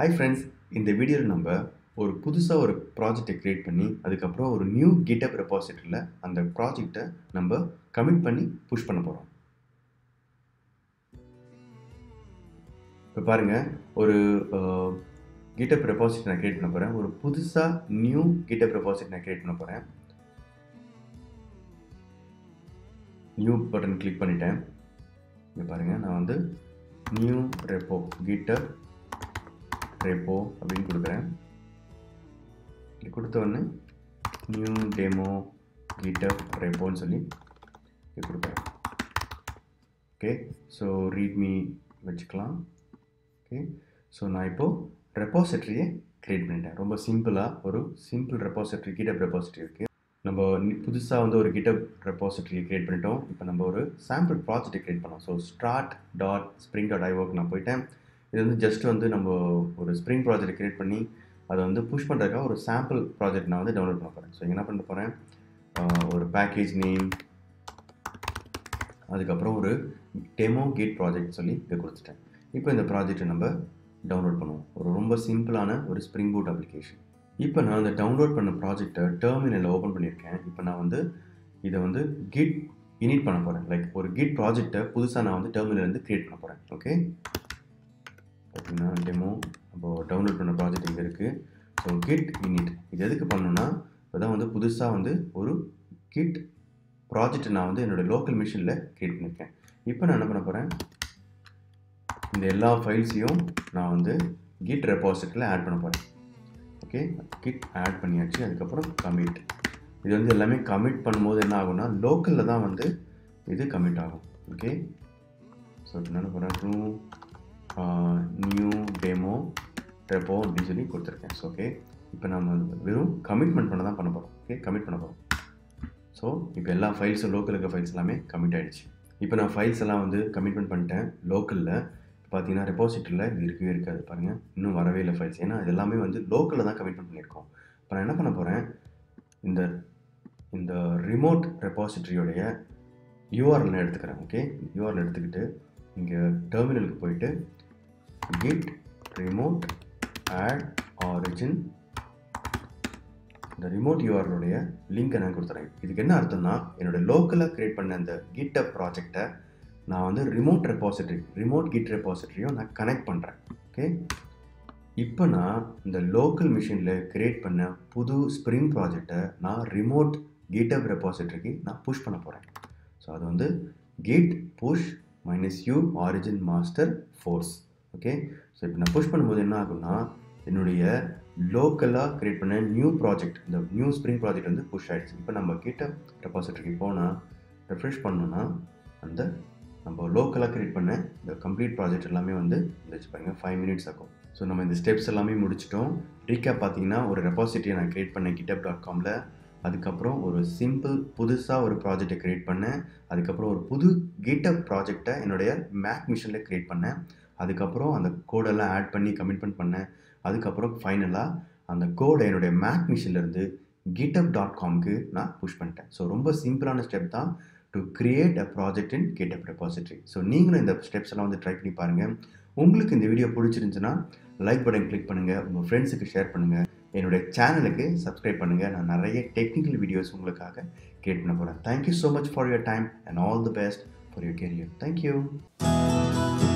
hi friends இந்த வீடியோவில் நம்ம ஒரு புதுசாக ஒரு ப்ராஜெக்டை க்ரியேட் பண்ணி அதுக்கப்புறம் ஒரு நியூ GitHub ரெபாசிட்டரியில் அந்த ப்ராஜெக்டை நம்ம கமிட் பண்ணி புஷ் பண்ண போகிறோம் இப்போ பாருங்கள் ஒரு GitHub ரெபாசிட்டரி நான் க்ரியேட் பண்ண போகிறேன் ஒரு புதுசாக நியூ GitHub ரெபாசிட்டரி நான் க்ரியேட் பண்ண போகிறேன் நியூ பட்டன் கிளிக் பண்ணிட்டேன் இங்கே பாருங்கள் நான் வந்து நியூ ரெப்போ GitHub ரெப்போ அப்படின்னு கொடுக்குறேன் இது கொடுத்த உடனே நியூ டெமோ GitHub ரெப்போன்னு சொல்லி இது கொடுக்குறேன் ஓகே ஸோ ரீட்மி வச்சுக்கலாம் ஓகே ஸோ நான் இப்போது ரெப்பாசிட்டரியை க்ரியேட் பண்ணிட்டேன் ரொம்ப சிம்பிளாக ஒரு சிம்பிள் ரெப்பாசிட்டரி GitHub ரெப்பாசிட்டரி இருக்குது நம்ம புதுசாக வந்து ஒரு GitHub ரெப்பாசிட்டரியை க்ரியேட் பண்ணிட்டோம் இப்போ நம்ம ஒரு சாம்பிள் ப்ராஜெக்ட்டை க்ரியேட் பண்ணோம் so start dot spring dot ஐஓக்கு நான் போயிட்டேன் இது வந்து ஜஸ்ட் வந்து நம்ம ஒரு ஸ்ப்ரிங் ப்ராஜெக்ட் க்ரியேட் பண்ணி அதை வந்து புஷ் பண்ணுறதுக்காக ஒரு சாம்பிள் ப்ராஜெக்ட் நான் வந்து டவுன்லோட் பண்ண போகிறேன் ஸோ என்ன பண்ண போகிறேன் ஒரு பேக்கேஜ் நேம் அதுக்கப்புறம் ஒரு டெமோ கிட் ப்ராஜெக்ட் சொல்லி இதை கொடுத்துட்டேன் இப்போ இந்த ப்ராஜெக்ட்டை நம்ம டவுன்லோட் பண்ணுவோம் ஒரு ரொம்ப சிம்பிளான ஒரு ஸ்ப்ரிங் பூட் அப்ளிகேஷன் இப்போ நான் அந்த டவுன்லோட் பண்ண ப்ராஜெக்டை டெர்மினலில் ஓப்பன் பண்ணியிருக்கேன் இப்போ நான் வந்து இதை வந்து கிட் இனிட் பண்ண போகிறேன் லைக் ஒரு கிட் ப்ராஜெக்டை புதுசாக நான் வந்து டெர்மினலேருந்து க்ரியேட் பண்ண போகிறேன் ஓகே பார்த்தீங்கன்னா டெமோ நம்ம டவுன்லோட் பண்ண ப்ராஜெக்ட் இங்கே இருக்குது ஸோ கிட் இனிட் இது எதுக்கு பண்ணணும்னா இப்போ தான் வந்து புதுசாக வந்து ஒரு கிட் ப்ராஜெக்ட் நான் வந்து என்னோடய லோக்கல் மிஷினில் க்ரியேட் பண்ணியிருக்கேன் இப்போ நான் என்ன பண்ண போகிறேன் இந்த எல்லா ஃபைல்ஸையும் நான் வந்து கிட் ரெபாசிட்டரியில் ஆட் பண்ண போகிறேன் ஓகே கிட் ஆட் பண்ணியாச்சு அதுக்கப்புறம் கமிட் இது வந்து எல்லாமே கமிட் பண்ணும்போது என்ன ஆகும்னா லோக்கலில் தான் வந்து இது கமிட் ஆகும் ஓகே ஸோ இப்போ என்ன பண்ணுறேன் நியூ டெமோ ரெப்போ அப்படின்னு சொல்லி கொடுத்துருக்கேன் ஸோ ஓகே இப்போ நம்ம வெறும் கமிட்மெண்ட் பண்ண தான் பண்ண போகிறோம் ஓகே கமிட் பண்ண போகிறோம் ஸோ இப்போ எல்லா ஃபைல்ஸும் லோக்கல் இருக்க ஃபைல்ஸ் எல்லாமே கமிட் ஆகிடுச்சு இப்போ நான் ஃபைல்ஸ் எல்லாம் வந்து கமிட்மெண்ட் பண்ணிட்டேன் லோக்கலில் பார்த்தீங்கன்னா ரெபாசிட்டரியில் இது இருக்கவே இருக்காது பாருங்கள் இன்னும் வரவே இல்லை ஃபைல்ஸ் ஏன்னா இது எல்லாமே வந்து லோக்கலில் தான் கமிட்மெண்ட் பண்ணியிருக்கோம் இப்போ நான் என்ன பண்ண போகிறேன் இந்த இந்த ரிமோட் ரெபாசிட்டரியோடைய யூஆர்எல் நான் எடுத்துக்கிறேன் ஓகே யூஆர்எல் எடுத்துக்கிட்டு இங்கே டெர்மினலுக்கு போயிட்டு கிட் ரிமோட் ஆட் ஆரிஜின் இந்த ரிமோட் யூஆர்எலுடைய லிங்கை நான் கொடுத்துறேன் இதுக்கு என்ன அர்த்தம்னா என்னோடய லோக்கலாக க்ரியேட் பண்ண இந்த கிட்டப் ப்ராஜெக்டை நான் வந்து ரிமோட் ரெபாசிட்டரி ரிமோட் கிட் ரெபாசிட்டரியும் நான் கனெக்ட் பண்ணுறேன் ஓகே இப்போ நான் இந்த லோக்கல் மிஷினில் க்ரியேட் பண்ண புது ஸ்ப்ரிங் ப்ராஜெக்டை நான் ரிமோட் கிட்டப் ரெபாசிட்டரிக்கு நான் புஷ் பண்ண போகிறேன் ஸோ அது வந்து git push minus u origin master force okay so இப்போ நான் புஷ் பண்ணும்போது என்ன ஆகும்னா என்னுடைய லோக்கலாக க்ரியேட் பண்ண நியூ ப்ராஜெக்ட் இந்த நியூ ஸ்ப்ரிங் ப்ராஜெக்ட் வந்து புஷ் ஆகிடுச்சு இப்போ நம்ம கிட்ட ரெபாசிட்டரிக்கு போனால் ரெஃப்ரெஷ் பண்ணோன்னா அந்த நம்ம லோக்கலாக க்ரியேட் பண்ண இந்த கம்ப்ளீட் ப்ராஜெக்ட் எல்லாமே வந்து வந்துச்சு பாருங்கள் ஃபைவ் மினிட்ஸ் ஆகும் ஸோ நம்ம இந்த ஸ்டெப்ஸ் எல்லாமே முடிச்சிட்டோம் ரீகேப் பார்த்தீங்கன்னா ஒரு ரெபாசிட்டரியை நான் க்ரியேட் பண்ணேன் கிட்டப் டாட் காமில் அதுக்கப்புறம் ஒரு சிம்பிள் புதுசாக ஒரு ப்ராஜெக்டை க்ரியேட் பண்ணேன் அதுக்கப்புறம் ஒரு புது கிட்டப் ப்ராஜெக்டை என்னுடைய மேக் மிஷினில் க்ரியேட் பண்ணேன் அதுக்கப்புறம் அந்த கோடெல்லாம் ஆட் பண்ணி கமிட்மெண்ட் பண்ணேன் அதுக்கப்புறம் ஃபைனலாக அந்த கோடை என்னுடைய மேக் மிஷின்லேருந்து கிட்டப் டாட் காம்க்கு நான் புஷ் பண்ணிட்டேன் ஸோ ரொம்ப சிம்பிளான ஸ்டெப் தான் to create a project in GitHub repository so நீங்களும் இந்த ஸ்டெப்ஸ் எல்லாம் வந்து ட்ரை பண்ணி பாருங்கள் உங்களுக்கு இந்த வீடியோ பிடிச்சிருந்துச்சுன்னா லைக் பட்டன் கிளிக் பண்ணுங்கள் உங்கள் ஃப்ரெண்ட்ஸுக்கு ஷேர் பண்ணுங்கள் என்னுடைய சேனலுக்கு சப்ஸ்கிரைப் பண்ணுங்கள் நான் நிறைய டெக்னிக்கல் வீடியோஸ் உங்களுக்காக கிரியேட் பண்ண போகிறேன் thank you so much for your time and all the best for your career thank you